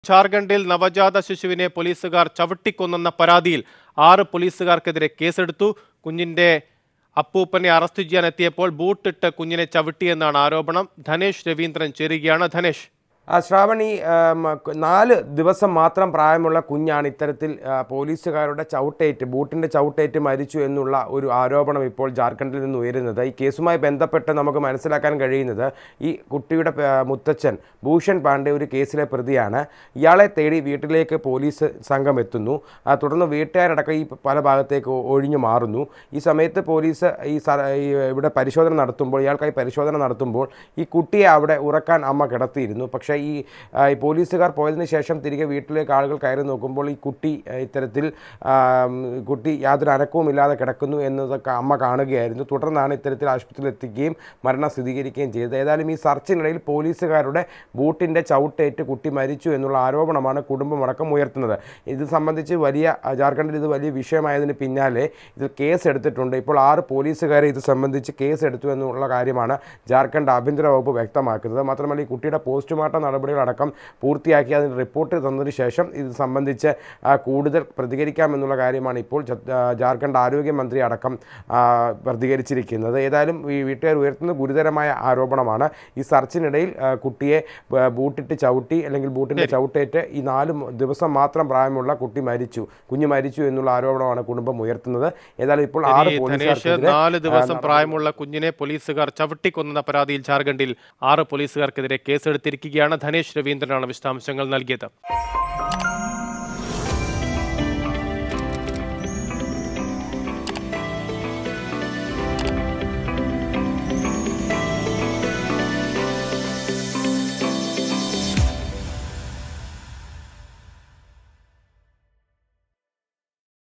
ഝാർഖണ്ഡിൽ നവജാത ശിശുവിനെ പോലീസുകാർ ചവിട്ടിക്കൊന്നെന്ന പരാതിയിൽ ആറ് പോലീസുകാർക്കെതിരെ കേസെടുത്തു കുഞ്ഞിന്റെ അപ്പൂപ്പനെ അറസ്റ്റ് ചെയ്യാൻ എത്തിയപ്പോൾ ബൂട്ടിട്ട് കുഞ്ഞിനെ ചവിട്ടിയെന്നാണ് ആരോപണം ധനേഷ് രവീന്ദ്രൻ ചേരുകയാണ് ധനേഷ് ആ, ശ്രാവണി ആം, ക- നാല് ദിവസം മാത്രം പ്രായമുള്ള കുഞ്ഞാണ് ഇത്തരത്തിൽ ആ, പോലീസുകാരുടെ ചവിട്ടേറ്റ് ബൂട്ടിൻ്റെ ചവിട്ടേറ്റ് മരിച്ചു എന്നുള്ള ഒരു ആരോപണം ഇപ്പോൾ ജാർഖണ്ഡിൽ നിന്ന് ഉയരുന്നത് ഈ കേസുമായി ബന്ധപ്പെട്ട് നമുക്ക് മനസ്സിലാക്കാൻ കഴിയുന്നത് ഈ കുട്ടിയുടെ ആ, മുത്തച്ഛൻ ഭൂഷൺ പാണ്ഡെ ഒരു കേസിലെ പ്രതിയാണ് ഇയാളെ തേടി വീട്ടിലേക്ക് പോലീസ് സംഘം എത്തുന്നു ആ, തുടർന്ന് വീട്ടുകാരടക്കം ഈ പല ഭാഗത്തേക്ക് ഒ- ഒഴിഞ്ഞു മാറുന്നു ഈ സമയത്ത് പോലീസ് ഈ സ- ഈ ഇവിടെ പരിശോധന നടത്തുമ്പോൾ ഇയാൾക്കായി പരിശോധന നടത്തുമ്പോൾ ഈ കുട്ടിയെ അവിടെ ഉറക്കാൻ അമ്മ കിടത്തിയിരുന്നു പക്ഷേ ഈ ആ, ഈ പോലീസുകാർ പോയതിനു ശേഷം തിരികെ വീട്ടിലേക്ക് ആളുകൾ കയറി നോക്കുമ്പോൾ ഈ കുട്ടി ആ, ഇത്തരത്തിൽ ആ, ഉം, കുട്ടി യാതൊരു അനക്കവും ഇല്ലാതെ കിടക്കുന്നു എന്നതൊക്കെ അമ്മ കാണുകയായിരുന്നു തുടർന്നാണ് ഇത്തരത്തിൽ ആശുപത്രിയിൽ എത്തിക്കുകയും മരണം സ്ഥിരീകരിക്കുകയും ചെയ്തത് ഏതായാലും ഈ സർച്ചിനിടയിൽ പോലീസുകാരുടെ ബൂട്ടിൻ്റെ ചവിട്ടേറ്റ് കുട്ടി മരിച്ചു എന്നുള്ള ആരോപണമാണ് കുടുംബമടക്കം ഉയർത്തുന്നത് ഇത് സംബന്ധിച്ച് വലിയ ആ, ജാർഖണ്ഡിൽ ഇത് വലിയ വിഷയമായതിന് പിന്നാലെ ഇതിൽ കേസ് എടുത്തിട്ടുണ്ട് ഇപ്പോൾ ആറ് പോലീസുകാരെ ഇത് സംബന്ധിച്ച് കേസ് എടുത്തു എന്നുള്ള കാര്യമാണ് ജാർഖണ്ഡ് ആഭ്യന്തര വകുപ്പ് വ്യക്തമാക്കുന്നത് മാത്രമല്ല ഈ കുട്ടിയുടെ പോസ്റ്റ്മോർട്ടം നടപടികളടക്കം പൂർത്തിയാക്കി അതിന് റിപ്പോർട്ട് തന്നതിന് ശേഷം ഇത് സംബന്ധിച്ച് ആ, കൂടുതൽ പ്രതികരിക്കാമെന്നുള്ള കാര്യമാണ് ഇപ്പോൾ ജ- ആ, ജാർഖണ്ഡ് ആരോഗ്യമന്ത്രി അടക്കം ആ, പ്രതികരിച്ചിരിക്കുന്നത് ഏതായാലും ഈ വീട്ടുകാർ ഉയർത്തുന്ന ഗുരുതരമായ ആരോപണമാണ് ഈ സർച്ചിനിടയിൽ ആ, കുട്ടിയെ ആ, ബൂട്ടിട്ട് ചവിട്ടി അല്ലെങ്കിൽ ബൂട്ടിൻ്റെ ചവിട്ടേറ്റ് ഈ നാല് മ- ദിവസം മാത്രം പ്രായമുള്ള കുട്ടി മരിച്ചു കുഞ്ഞ് മരിച്ചു എന്നുള്ള ആരോപണമാണ് കുടുംബം ഉയർത്തുന്നത് ഏതായാലും ഇപ്പോൾ ആറ് ഇനി ധനേഷ് പോലീസുകാർക്കെതിരെ നാല് ദിവസം ആ, പ്രായമുള്ള കുഞ്ഞിനെ പോലീസുകാർ ചവിട്ടിക്കൊന്നെന്ന പരാതിയിൽ ഝാർഖണ്ഡിൽ ആറ് പോലീസുകാർക്കെതിരെ കേസെടുത്തിരിക്കുകയാണ് ധനേഷ് രവീന്ദ്രനാണ് വിശദാംശങ്ങൾ നൽകിയത്